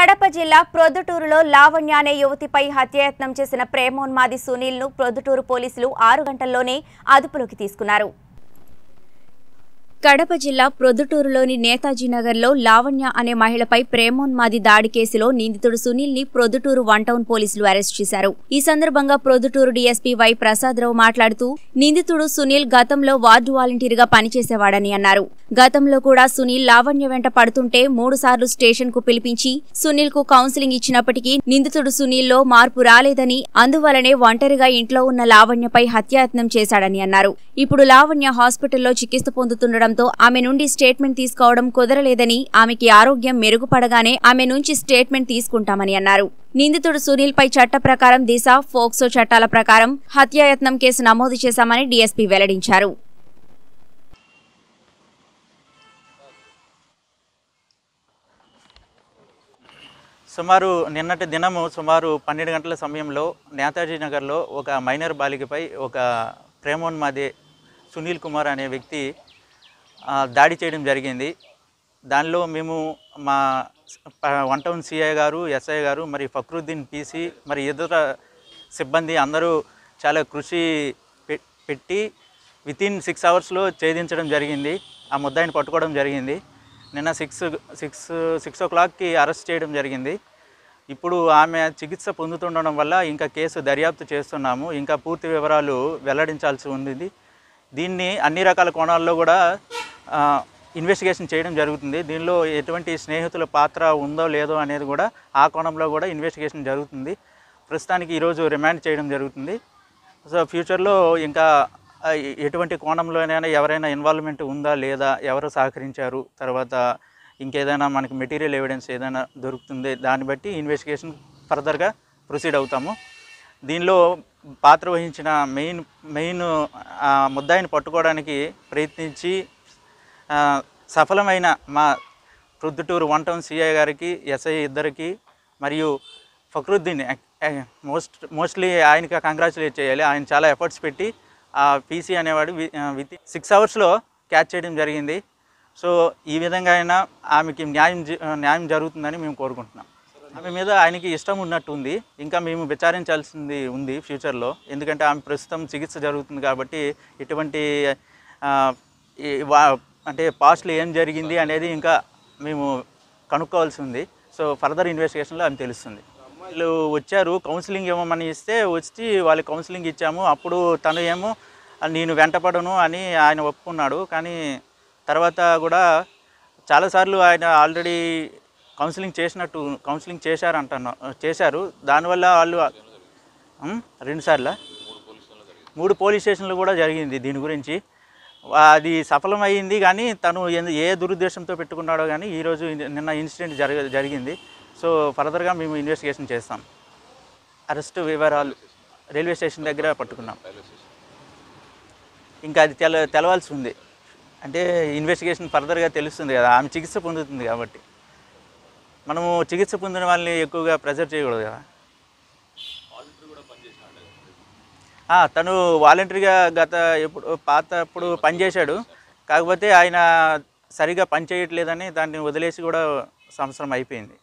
కడప జిల్లా ప్రొద్దుటూరులో లావణ్య అనే యువతిపై హత్యాయత్నం చేసిన ప్రేమోన్మాది సునీల్ ను ప్రొద్దుటూరు పోలీసులు ఆరు గంటల్లోనే అదుపులోకి తీసుకున్నారు కడప జిల్లా ప్రొద్దుటూరులోని నేతాజీ నగర్లో లావణ్య అనే మహిళపై ప్రేమోన్మాది దాడి కేసులో నిందితుడు సునీల్ ని ప్రొద్దుటూరు వన్ టౌన్ పోలీసులు అరెస్ట్ చేశారు ఈ సందర్భంగా ప్రొద్దుటూరు డీఎస్పీ వై ప్రసాదరావు మాట్లాడుతూ నిందితుడు సునీల్ గతంలో వార్డు వాలంటీర్ గా పనిచేసేవాడని అన్నారు గతంలో కూడా సునీల్ లావణ్య వెంట పడుతుంటే మూడు సార్లు స్టేషన్ కు పిలిపించి సునీల్ కు కౌన్సిలింగ్ ఇచ్చినప్పటికీ నిందితుడు సునీల్ లో మార్పు రాలేదని అందువలనే ఒంటరిగా ఇంట్లో ఉన్న లావణ్యపై హత్యాయత్నం చేశాడని అన్నారు ఇప్పుడు లావణ్య హాస్పిటల్లో చికిత్స పొందుతుండటంతో ఆమె నుండి స్టేట్మెంట్ తీసుకోవడం కుదరలేదని ఆమెకి ఆరోగ్యం మెరుగుపడగానే ఆమె నుంచి స్టేట్మెంట్ తీసుకుంటామని అన్నారు నిందితుడు సునీల్ పై చట్ట ప్రకారం దిశ ఫోక్సో చట్టాల ప్రకారం హత్యాయత్నం కేసు నమోదు చేశామని డీఎస్పీ వెల్లడించారు సుమారు నిన్నటి దినము సుమారు పన్నెండు గంటల సమయంలో నేతాజీ నగర్లో ఒక మైనర్ బాలికపై ఒక ప్రేమోన్మాది సునీల్ కుమార్ అనే వ్యక్తి ఆ, దాడి చేయడం జరిగింది దానిలో మేము మా ప- వన్ టౌన్ సిఐ గారు ఎస్ఐ గారు మరి ఫక్రుద్దీన్ పీసీ మరి ఇతర సిబ్బంది అందరూ చాలా కృషి పె- పెట్టి వితిన్ సిక్స్ అవర్స్లో ఛేదించడం జరిగింది ఆ ముద్దాయిని పట్టుకోవడం జరిగింది నిన్న సిక్స్ సిక్స్ సిక్స్ ఓ క్లాక్కి అరెస్ట్ చేయడం జరిగింది ఇప్పుడు ఆమె చికిత్స పొందుతుండడం వల్ల ఇంకా కేసు దర్యాప్తు చేస్తున్నాము ఇంకా పూర్తి వివరాలు వెల్లడించాల్సి ఉంది దీన్ని అన్ని రకాల కోణాల్లో కూడా ఆ, ఇన్వెస్టిగేషన్ చేయడం జరుగుతుంది దీనిలో ఎటువంటి స్నేహితుల పాత్ర ఉందో లేదో అనేది కూడా ఆ కోణంలో కూడా ఇన్వెస్టిగేషన్ జరుగుతుంది ప్రస్తుతానికి ఈరోజు రిమాండ్ చేయడం జరుగుతుంది సో ఫ్యూచర్లో ఇంకా ఆ, ఎ- ఎటువంటి కోణంలోనైనా ఎవరైనా ఇన్వాల్వ్మెంట్ ఉందా లేదా ఎవరు సహకరించారు తర్వాత ఇంకేదైనా మనకి మెటీరియల్ ఎవిడెన్స్ ఏదైనా దొరుకుతుంది దాన్ని బట్టి ఇన్వెస్టిగేషన్ ఫర్దర్గా ప్రొసీడ్ అవుతాము దీనిలో పాత్ర వహించిన మెయిన్ మెయిన్ ఆ, ముద్దాయిని పట్టుకోవడానికి ప్రయత్నించి ఆ, సఫలమైన మా ప్రొద్దుటూరు వన్ టౌన్ సిఐ గారికి ఎస్ఐ ఇద్దరికి మరియు ఫక్రుద్దీన్ మోస్ట్ మోస్ట్లీ ఆయనకి కంగ్రాచులేట్ చేయాలి ఆయన చాలా ఎఫర్ట్స్ పెట్టి ఆ పీసీ అనేవాడు విత్ సిక్స్ అవర్స్లో క్యాచ్ చేయడం జరిగింది సో ఈ విధంగా అయినా ఆమెకి న్యాయం జ- న్యాయం జరుగుతుందని మేము కోరుకుంటున్నాం ఆమె మీద ఆయనకి ఇష్టం ఉన్నట్టు ఉంది ఇంకా మేము విచారించాల్సింది ఉంది ఫ్యూచర్లో ఎందుకంటే ఆమె ప్రస్తుతం చికిత్స జరుగుతుంది కాబట్టి ఎటువంటి ఆ, ఈ వా- అంటే పాస్ట్లో ఏం జరిగింది అనేది ఇంకా మేము కనుక్కోవాల్సి ఉంది సో ఫర్దర్ ఇన్వెస్టిగేషన్లో ఆమె తెలుస్తుంది వాళ్ళు వచ్చారు కౌన్సిలింగ్ ఇవ్వమని ఇస్తే వచ్చి వాళ్ళు కౌన్సిలింగ్ ఇచ్చాము అప్పుడు తను ఏమో నేను వెంటపడను అని ఆయన ఒప్పుకున్నాడు కానీ తర్వాత కూడా చాలాసార్లు ఆయన ఆల్రెడీ కౌన్సిలింగ్ చేసినట్టు కౌన్సిలింగ్ చేశారంటున్నా చేశారు దానివల్ల వాళ్ళు ఉం? రెండుసార్లా మూడు పోలీస్ స్టేషన్లు కూడా జరిగింది దీని గురించి అది సఫలమైంది కానీ తను ఎందు- ఏ దురుద్దేశంతో పెట్టుకున్నాడో కానీ ఈరోజు ఇన్- నిన్న ఇన్సిడెంట్ జరగ జరిగింది సో ఫర్దర్గా మేము ఇన్వెస్టిగేషన్ చేస్తాం అరెస్ట్ వివరాలు రైల్వే స్టేషన్ దగ్గర పట్టుకున్నాం ఇంకా అది తెల తెలవాల్సి ఉంది అంటే ఇన్వెస్టిగేషన్ ఫర్దర్గా తెలుస్తుంది కదా ఆమె చికిత్స పొందుతుంది కాబట్టి మనము చికిత్స పొందిన వాళ్ళని ఎక్కువగా ప్రెజర్ చేయకూడదు కదా ఆ, తను వాలంటరీగా గత ఎప్పుడు పాత అప్పుడు పనిచేశాడు కాకపోతే ఆయన సరిగా పని చేయట్లేదని దాన్ని వదిలేసి కూడా సంవత్సరం అయిపోయింది